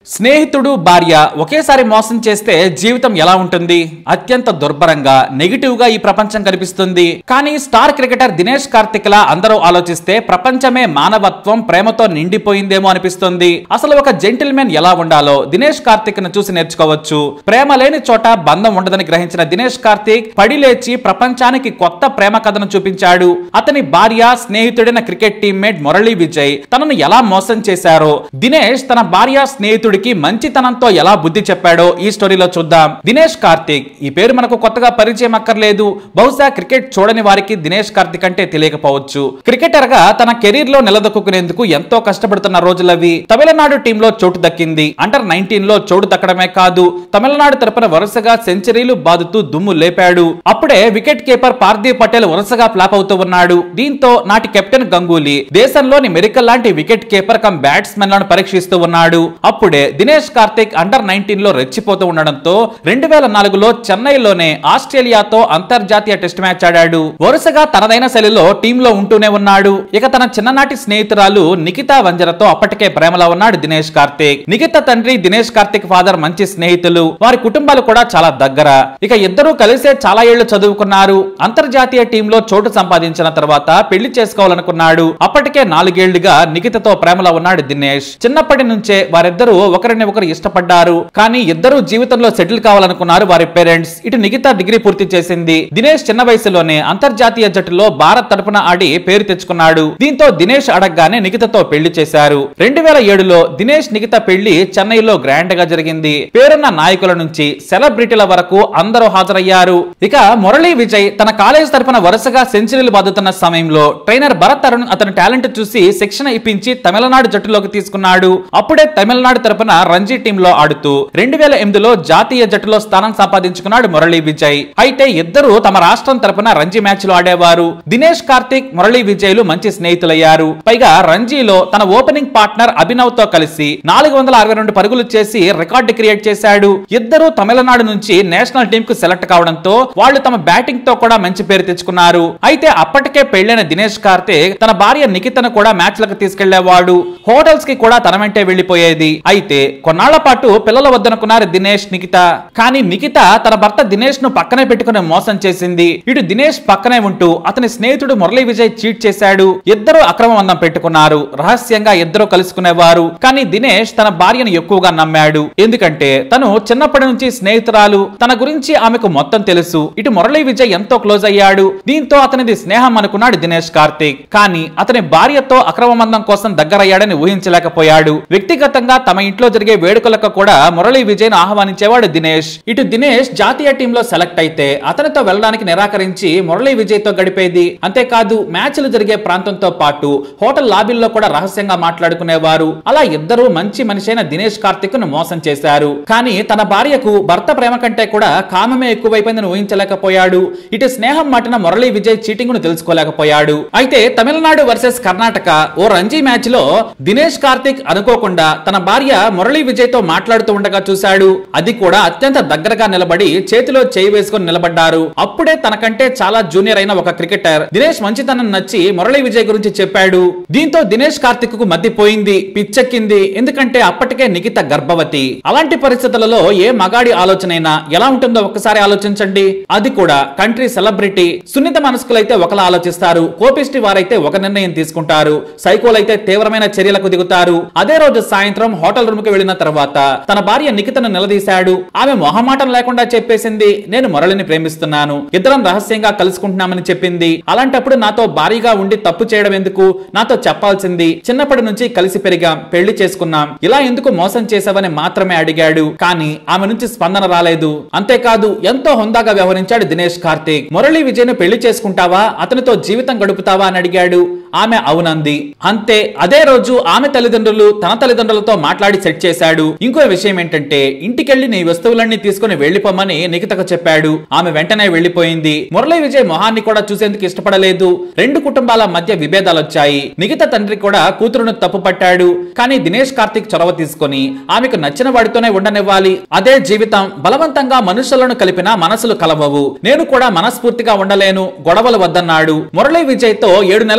స్నేహితుడు భార్య ఒకేసారి మోసం చేస్తే జీవితం ఎలా ఉంటుంది అత్యంత దుర్భరంగా నెగిటివ్ గా ఈ ప్రపంచం కనిపిస్తుంది కానీ స్టార్ క్రికెటర్ దినేష్ కార్తిక్ లా అందరూ ఆలోచిస్తే ప్రపంచమే మానవత్వం ప్రేమతో నిండిపోయిందేమో అనిపిస్తుంది అసలు ఒక జెంటిల్మెన్ ఎలా ఉండాలో దినేష్ కార్తిక్ ను చూసి నేర్చుకోవచ్చు ప్రేమ లేని చోట బంధం ఉండదని గ్రహించిన దినేష్ కార్తిక్ పడి లేచి ప్రపంచానికి కొత్త ప్రేమ కథను చూపించాడు అతని భార్య స్నేహితుడైన క్రికెట్ టీమ్మేట్ మురళీ విజయ్ తనను ఎలా మోసం చేశారో దినేష్ తన భార్య స్నేహితుడికి మంచితనంతో ఎలా బుద్ధి చెప్పాడో ఈ స్టోరీలో చూద్దాం దినేష్ కార్తిక్ ఈ పేరు మనకు కొత్తగా పరిచయం అక్కర్లేదు బహుశా క్రికెట్ చూడని వారికి దినేష్ కార్తిక్ అంటే తెలియకపోవచ్చు క్రికెటర్ గా తన కెరీర్ లో నిలదొక్కునేందుకు ఎంతో కష్టపడుతున్న రోజులవి తమిళనాడు టీంలో చోటు దక్కింది అండర్ నైన్టీన్ లో చోటు దక్కడమే కాదు తమిళనాడు తరపున వరుసగా సెంచరీలు బాదుతూ దుమ్ము లేపాడు అప్పుడే వికెట్ కీపర్ పార్థివ్ పటేల్ వరుసగా ఫ్లాప్ అవుతూ ఉన్నాడు దీంతో నాటి కెప్టెన్ గంగూలీ దేశంలోని మెరికల్ లాంటి వికెట్ కీపర్ కమ్ బ్యాట్స్మెన్ లను పరీక్షిస్తూ ఉన్నాడు అప్పుడే దినేష్ కార్తిక్ అండర్ నైన్టీన్ లో రెచ్చిపోతూ ఉండడంతో రెండు వేల నాలుగులో చెన్నైలోనే ఆస్ట్రేలియాతో అంతర్జాతీయ టెస్ట్ మ్యాచ్ ఆడాడు వరుసగా తనదైన శైలిలో టీంలో ఉంటూనే ఉన్నాడు ఇక తన చిన్ననాటి స్నేహితురాలు నిఖితా వంజరతో అప్పటికే ప్రేమలో ఉన్నాడు దినేష్ కార్తిక్ నిఖిత తండ్రి దినేష్ కార్తిక్ ఫాదర్ మంచి స్నేహితులు వారి కుటుంబాలు కూడా చాలా దగ్గర ఇక ఇద్దరూ కలిసే చాలా ఏళ్లు చదువుకున్నారు అంతర్జాతీయ టీంలో చోటు సంపాదించిన తర్వాత పెళ్లి చేసుకోవాలనుకున్నాడు అప్పటికే నాలుగేళ్లుగా నిఖితతో ప్రేమలో ఉన్నాడు దినేష్ చిన్నప్పటి నుంచే వారిద్దరూ ఒకరిని ఒకరు ఇష్టపడ్డారు కానీ ఇద్దరు జీవితంలో సెటిల్ కావాలనుకున్నారు వారి పేరెంట్స్ ఇటు నిఖిత డిగ్రీ పూర్తి చేసింది దినేష్ చిన్న వయసులోనే అంతర్జాతీయ జట్టులో భారత్ తరపున ఆడి పేరు తెచ్చుకున్నాడు దీంతో దినేష్ అడగగానే నిఖితతో పెళ్లి చేశారు రెండు వేల ఏడులో దినేష్ నిఖిత పెళ్లి చెన్నైలో గ్రాండ్ గా జరిగింది పేరున్న నాయకుల నుంచి సెలబ్రిటీల వరకు అందరూ హాజరయ్యారు ఇక మురళీ విజయ్ తన కాలేజ్ తరపున వరుసగా సెంచరీలు బాదుతున్న సమయంలో ట్రైనర్ భరత్ అరుణ్ అతని టాలెంట్ చూసి శిక్షణ ఇప్పించి తమిళనాడు జట్టులోకి తీసుకున్నాడు అప్పుడే తమిళనాడు తరపున రంజీ టీంలో ఆడుతూ రెండు వేల ఎనిమిదిలో జాతీయ జట్టులో స్థానం సంపాదించుకున్నాడు మురళీ విజయ్ అయితే ఇద్దరు తమ రాష్ట్రం తరపున రంజీ మ్యాచ్ లో ఆడేవారు దినేష్ కార్తిక్ మురళీ విజయ్లు మంచి స్నేహితులయ్యారు పైగా రంజీలో తన ఓపెనింగ్ పార్ట్నర్ అభినవ్ తో కలిసి నాలుగు వందల అరవై రెండు పరుగులు చేసి రికార్డు క్రియేట్ చేశాడు ఇద్దరు తమిళనాడు నుంచి నేషనల్ టీం కు సెలెక్ట్ కావడంతో వాళ్ళు తమ బ్యాటింగ్ తో కూడా మంచి పేరు తెచ్చుకున్నారు అయితే అప్పటికే పెళ్లైన దినేష్ కార్తిక్ తన భార్య నిఖితను కూడా మ్యాచ్ లకు తీసుకెళ్లేవాడు హోటల్స్ కి కూడా తన వెంటే వెళ్లిపోయేది అయితే కొన్నాళ్ల పాటు పిల్లల వద్దనుకున్నారు దినేష్ నిఖిత కానీ నిఖిత తన భర్త దినేష్ ను పక్కనే పెట్టుకుని మోసం చేసింది ఇటు దినేష్ పక్కనే ఉంటూ అతని స్నేహితుడు మురళీ విజయ్ చీట్ చేశాడు ఇద్దరు అక్రమ బంధం పెట్టుకున్నారు రహస్యంగా ఇద్దరు కలుసుకునేవారు కానీ దినేష్ తన భార్యను ఎక్కువగా నమ్మాడు ఎందుకంటే తను చిన్నప్పటి నుంచి స్నేహితురాలు తన గురించి ఆమెకు మొత్తం తెలుసు ఇటు మురళీ విజయ్ ఎంతో క్లోజ్ అయ్యాడు దీంతో అతనిది స్నేహం అనుకున్నాడు దినేష్ కార్తిక్ కానీ అతని భార్యతో అక్రమ బంధం కోసం దగ్గరయ్యాడని ఊహించలేకపోయాడు వ్యక్తిగతంగా తమ ఇంట్లో జరిగే వేడుకలకు కూడా మురళీ విజయ్ ను ఆహ్వానించేవాడు దినేష్ ఇటు దినేష్ జాతీయ టీంలో సెలెక్ట్ అయితే అతనితో వెళ్ళడానికి నిరాకరించి మురళీ విజయ్ తో గడిపేది అంతేకాదు మ్యాచ్లు జరిగే ప్రాంతంతో పాటు హోటల్ లాబీల్లో కూడా రహస్యంగా మాట్లాడుకునేవారు అలా ఇద్దరు మంచి మనిషైన దినేష్ కార్తిక్ ను మోసం చేశారు కానీ తన భార్యకు భర్త ప్రేమ కంటే కూడా కామమే ఎక్కువైపోయిందని ఊహించలేకపోయాడు ఇటు స్నేహం మాటిన మురళీ విజయ్ చీటింగ్ ను తెలుసుకోలేకపోయాడు అయితే తమిళనాడు వర్సెస్ కర్ణాటక ఓ రంజీ మ్యాచ్ లో దినేష్ కార్తిక్ అనుకోకుండా తన భార్య మురళీ విజయ్ తో మాట్లాడుతూ ఉండగా చూశాడు అది కూడా అత్యంత దగ్గరగా నిలబడి చేతిలో చేయి వేసుకొని నిలబడ్డారు అప్పుడే తనకంటే చాలా జూనియర్ అయిన ఒక క్రికెటర్ దినేష్ మంచితనం నచ్చి మురళీ విజయ్ గురించి చెప్పాడు దీంతో దినేష్ కార్తిక్ కు మధ్య పోయింది పిచ్చెక్కింది ఎందుకంటే అప్పటికే నిఖిత గర్భవతి అలాంటి పరిస్థితులలో ఏ మగాడి ఆలోచనైనా ఎలా ఉంటుందో ఒక్కసారి ఆలోచించండి అది కూడా కంట్రీ సెలబ్రిటీ సున్నిత మనస్కులైతే ఒకలా ఆలోచిస్తారు కోపిష్టి వారైతే ఒక నిర్ణయం తీసుకుంటారు సైకోలైతే తీవ్రమైన చర్యలకు దిగుతారు అదే రోజు సాయంత్రం హోటల్ రూమ్ కి వెళ్లిన తర్వాత తన భార్య నిఖితను నిలదీశాడు ఆమె మొహమాటం లేకుండా చెప్పేసింది నేను మురళిని ప్రేమిస్తున్నాను ఇద్దరం రహస్యంగా కలుసుకుంటున్నామని చెప్పింది అలాంటప్పుడు నాతో భారీగా ఉండి తప్పు చేయడం ఎందుకు నాతో చెప్పాల్సింది చిన్నప్పటి నుంచి కలిసి పెరిగాం పెళ్లి చేసుకున్నాం ఇలా ఎందుకు మోసం చేసావని మాత్రమే అడిగాడు కానీ ఆమె నుంచి స్పందన రాలేదు అంతేకాదు ఎంతో హుందాగా వ్యవహరించాడు దినేష్ కార్తీక్ మురళీ విజయ్ ను పెళ్లి చేసుకుంటావా అతనితో జీవితం గడుపుతావా అని అడిగాడు ఆమె అవునంది అంతే అదే రోజు ఆమె తల్లిదండ్రులు తన తల్లిదండ్రులతో మాట్లాడి సెట్ చేశాడు ఇంకో విషయం ఏంటంటే ఇంటికెళ్లి నీ వస్తువులన్నీ తీసుకుని వెళ్లిపోమని నిఖితకు చెప్పాడు ఆమె వెంటనే వెళ్లిపోయింది మురళీ విజయ్ మొహాన్ని కూడా చూసేందుకు ఇష్టపడలేదు రెండు కుటుంబాల మధ్య విభేదాలు వచ్చాయి నిఖిత తండ్రి కూడా కూతురును తప్పు పట్టాడు కానీ దినేష్ కార్తిక్ చొరవ తీసుకొని ఆమెకు నచ్చిన వాడితోనే ఉండనివ్వాలి అదే జీవితం బలవంతంగా మనుషులను కలిపిన మనసులు కలవవు నేను కూడా మనస్ఫూర్తిగా ఉండలేను గొడవలు వద్దన్నాడు మురళీ విజయ్ తో ఏడు నెలల గర్భిణి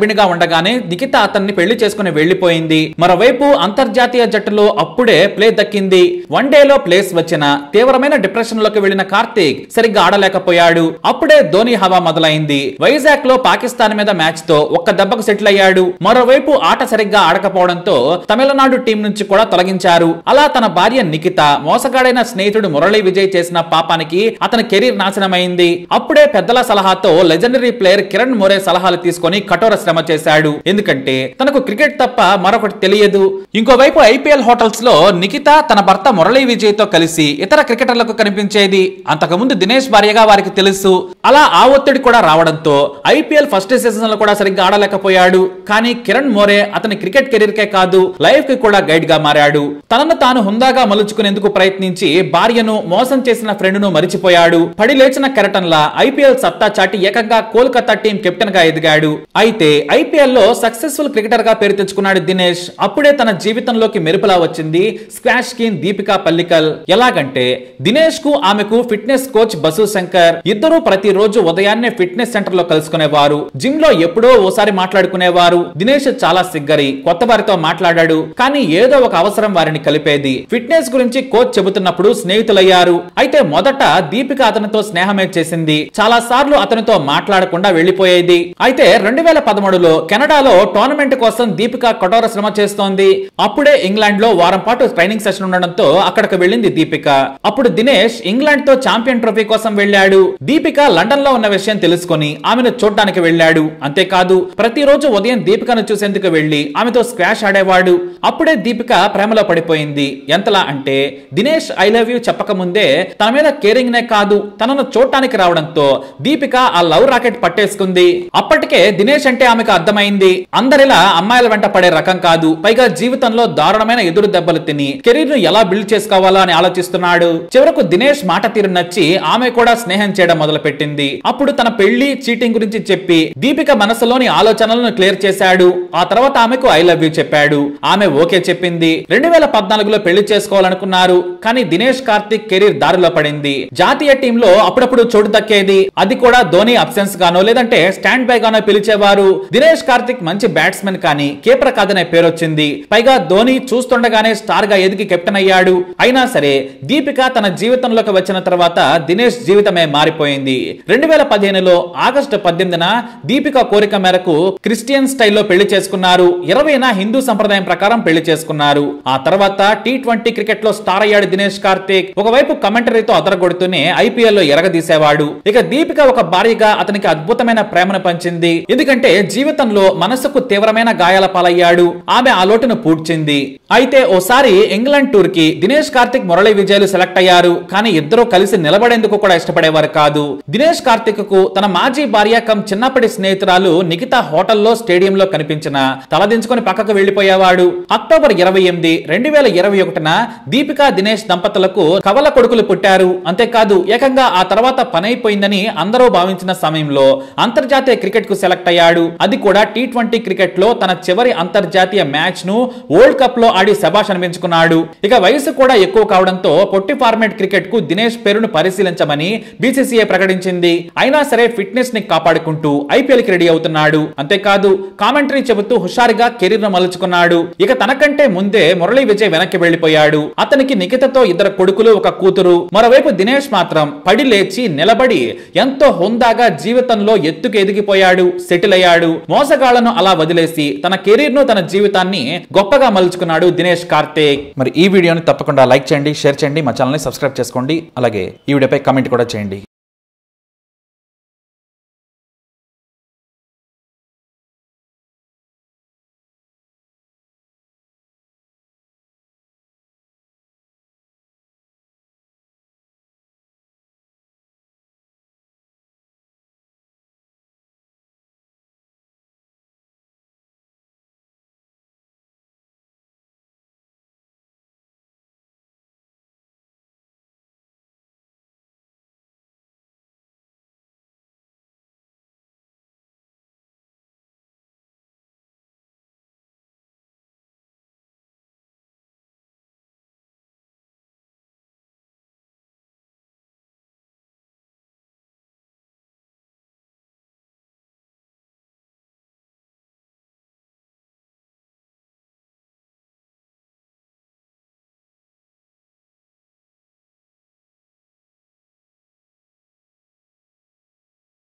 గర్భిణిగా ఉండగానే నిఖిత అతన్ని పెళ్లి చేసుకుని వెళ్లిపోయింది మరోవైపు అంతర్జాతీయ జట్టులో అప్పుడే ప్లే దక్కింది వన్ డేలో ప్లేస్ వచ్చిన తీవ్రమైన డిప్రెషన్ లోకి వెళ్లిన కార్తీక్ సరిగ్గా ఆడలేకపోయాడు అప్పుడే ధోని హవా మొదలైంది వైజాగ్ లో పాకిస్తాన్ మీద మ్యాచ్ తో ఒక్క దెబ్బకు సెటిల్ అయ్యాడు మరోవైపు ఆట సరిగ్గా ఆడకపోవడంతో తమిళనాడు టీం నుంచి కూడా తొలగించారు అలా తన భార్య నిఖిత మోసగాడైన స్నేహితుడు మురళీ విజయ్ చేసిన పాపానికి అతని కెరీర్ నాశనమైంది అప్పుడే పెద్దల సలహాతో లెజెండరీ ప్లేయర్ కిరణ్ మోరే సలహాలు తీసుకొని కఠోర శ్రమ చేశాడు ఎందుకంటే తనకు క్రికెట్ తప్ప మరొకటి తెలియదు ఇంకోవైపు ఐపీఎల్ హోటల్స్ లో నిఖిత తన భర్త మురళీ విజయ్ తో కలిసి ఇతర క్రికెటర్లకు కనిపించేది అంతకుముందు దినేష్ భార్యగా వారికి తెలుసు అలా ఆ ఒత్తిడి కూడా రావడంతో ఐపీఎల్ ఫస్ట్ సీజన్ లో కూడా సరిగ్గా ఆడలేకపోయాడు కానీ కిరణ్ మోరే అతని క్రికెట్ కెరీర్ కే కాదు లైఫ్ కి కూడా గైడ్ గా మారాడు తనను తాను హుందాగా మలుచుకునేందుకు ప్రయత్నించి భార్యను మోసం చేసిన ఫ్రెండ్ ను మరిచిపోయాడు పడి లేచిన కెరటన్లా ఐపీఎల్ సత్తా చాటి ఏకంగా కోల్కతా టీం కెప్టెన్ గా ఎదిగాడు అయితే ఐపీఎల్ లో సక్సెస్ఫుల్ క్రికెటర్ గా పేరు తెచ్చుకున్నాడు దినేష్ అప్పుడే తన జీవితంలోకి మెరుపులా వచ్చింది స్క్వాష్ కింగ్ దీపికా పల్లికల్ ఎలాగంటే దినేష్ కు ఆమెకు ఫిట్నెస్ కోచ్ బసు శంకర్ ఇద్దరు ప్రతిరోజు ఉదయాన్నే ఫిట్నెస్ సెంటర్ లో కలుసుకునేవారు జిమ్ లో ఎప్పుడో ఓసారి మాట్లాడుకునేవారు దినేష్ చాలా సిగ్గరి కొత్త వారితో మాట్లాడాడు కానీ ఏదో ఒక అవసరం వారిని కలిపేది ఫిట్నెస్ గురించి కోచ్ చెబుతున్నప్పుడు స్నేహితులయ్యారు అయితే మొదట దీపిక అతనితో స్నేహమే చేసింది చాలా సార్లు అతనితో మాట్లాడకుండా వెళ్లిపోయేది అయితే రెండు వేల పదమూడులో కెనడాలో టోర్నమెంట్ కోసం దీపిక కఠోర శ్రమ చేస్తోంది అప్పుడే ఇంగ్లాండ్ లో వారం పాటు ట్రైనింగ్ సెషన్ ఉండడంతో అక్కడికి వెళ్ళింది దీపిక అప్పుడు దినేష్ ఇంగ్లాండ్ తో ఛాంపియన్ ట్రోఫీ కోసం వెళ్ళాడు దీపిక లండన్ లో ఉన్న విషయం తెలుసుకొని ఆమెను చూడడానికి వెళ్ళాడు అంతేకాదు ప్రతిరోజు ఉదయం దీపికను చూసేందుకు వెళ్లి ఆమెతో స్క్వాష్ ఆడేవాడు అప్పుడే దీపిక ప్రేమలో పడిపోయింది ఎంతలా అంటే దినేష్ ఐ లవ్ యూ చెప్పక ముందే తన మీద కేరింగ్ నే కాదు తనను చూడటానికి రావడంతో దీపిక ఆ లవ్ రాకెట్ పట్టేసుకుంది అప్పటికే దినేష్ అంటే ఆమెకు అర్థమైంది అందరిలా అమ్మాయిల వెంట పడే రకం కాదు పైగా జీవితంలో దారుణమైన ఎదురు దెబ్బలు తిని కెరీర్ ను ఎలా బిల్డ్ చేసుకోవాలో అని ఆలోచిస్తున్నాడు చివరకు దినేష్ మాట తీరు నచ్చి ఆమె కూడా స్నేహం చేయడం మొదలు పెట్టింది అప్పుడు తన పెళ్లి చీటింగ్ గురించి చెప్పి దీపిక మనసులోని ఆలోచనలను క్లియర్ చేశాడు ఆ తర్వాత ఆమెకు ఐ లవ్ యూ చెప్పాడు ఆమె ఓకే చెప్పింది రెండు వేల పద్నాలుగులో పెళ్లి చేసుకోవాలనుకున్నారు కానీ దినేష్ కార్తిక్ కెరీర్ దారిలో పడింది జాతీయ టీంలో అప్పుడప్పుడు చోటు దక్కేది అది కూడా ధోని అబ్సెన్స్ గానో లేదంటే స్టాండ్ బై గానో పిలిచేవారు దినేష్ కార్తిక్ మంచి బ్యాట్స్మెన్ కానీ కీపర్ కాదనే పేరు వచ్చింది పైగా ధోని చూస్తుండగానే స్టార్ గా ఎదిగి కెప్టెన్ అయ్యాడు అయినా సరే దీపిక తన జీవితంలోకి వచ్చిన తర్వాత దినేష్ జీవితమే మారిపోయింది రెండు వేల పదిహేనులో ఆగస్టు పద్దెనిమిదిన దీపిక కోరిక మేరకు క్రిస్టియన్ స్టైల్లో పెళ్లి చేసుకున్నారు ఇరవైన హిందూ సంప్రదాయం ప్రకారం పెళ్లి చేసుకున్నారు ఆ తర్వాత టీ ట్వంటీ క్రికెట్ లో స్టార్ అయ్యాడు దినేష్ కార్తిక్ ఒకవైపు కమెంటరీతో అదరగొడుతూనే ఐపీఎల్ లో ఎరగదీసేవాడు ఇక దీపిక ఒక భార్యగా అతనికి అద్భుతమైన ప్రేమను పంచింది ఎందుకంటే జీవితంలో మనసుకు తీవ్రమైన గాయాల పాలయ్యాడు ఆమె ఆ లోటును పూడ్చింది అయితే ఓసారి ఇంగ్లాండ్ టూర్ కి దినేష్ కార్తిక్ మురళీ విజయలు సెలెక్ట్ అయ్యారు కానీ ఇద్దరు కలిసి నిలబడేందుకు కూడా ఇష్టపడేవారు కాదు దినేష్ కార్తిక్ కు తన మాజీ భార్య కమ్ చిన్నప్పటి స్నేహితురాలు నిఖిత హోటల్లో స్టేడియంలో కనిపించిన తలదించుకొని పక్కకు వెళ్లిపోయేవాడు అక్టోబర్ ఇరవై ఎనిమిది రెండు వేల ఇరవై ఒకటిన దీపికా దినేష్ దంపతులకు కవల కొడుకులు పుట్టారు అంతేకాదు ఏకంగా ఆ తర్వాత పనైపోయిందని అందరూ భావించిన సమయంలో అంతర్జాతీయ క్రికెట్ కు సెలెక్ట్ అయ్యాడు అది కూడా టీ ట్వంటీ క్రికెట్ లో తన చివరి అంతర్జాతీయ మ్యాచ్ ను వరల్డ్ కప్ లో ఆడి శబాష్ అనిపించుకున్నాడు ఇక వయసు కూడా ఎక్కువ కావడంతో పొట్టి ఫార్మాట్ క్రికెట్ కు దినేష్ పేరును పరిశీలించమని బీసీసీఐ ప్రకటించింది అయినా సరే ఫిట్నెస్ ని కాపాడుకుంటూ ఐపీఎల్ కి రెడీ అవుతున్నాడు అంతేకాదు కామెంటరీ చెబుతూ హుషారుగా కెరీర్ ను మలుచుకున్నాడు ఇక తనకంటే ముందే మురళీ విజయ్ వెనక్కి వెళ్లిపోయాడు అతనికి నిఖితతో ఇద్దరు కొడుకులు ఒక కూతురు మరోవైపు దినేష్ మాత్రం పడి లేచి నిలబడి ఎంతో హుందాగా జీవితంలో ఎత్తుకు ఎదిగిపోయాడు సెటిల్ అయ్యాడు మోసగాళ్లను అలా వదిలేసి తన కెరీర్ ను తన జీవితాన్ని గొప్పగా మలుచుకున్నాడు దినేష్ కార్తీక్ మరి ఈ వీడియోని తప్పకుండా లైక్ చేయండి షేర్ చేయండి మా ఛానల్ని సబ్స్క్రైబ్ చేసుకోండి అలాగే ఈ వీడియోపై కామెంట్ కూడా చేయండి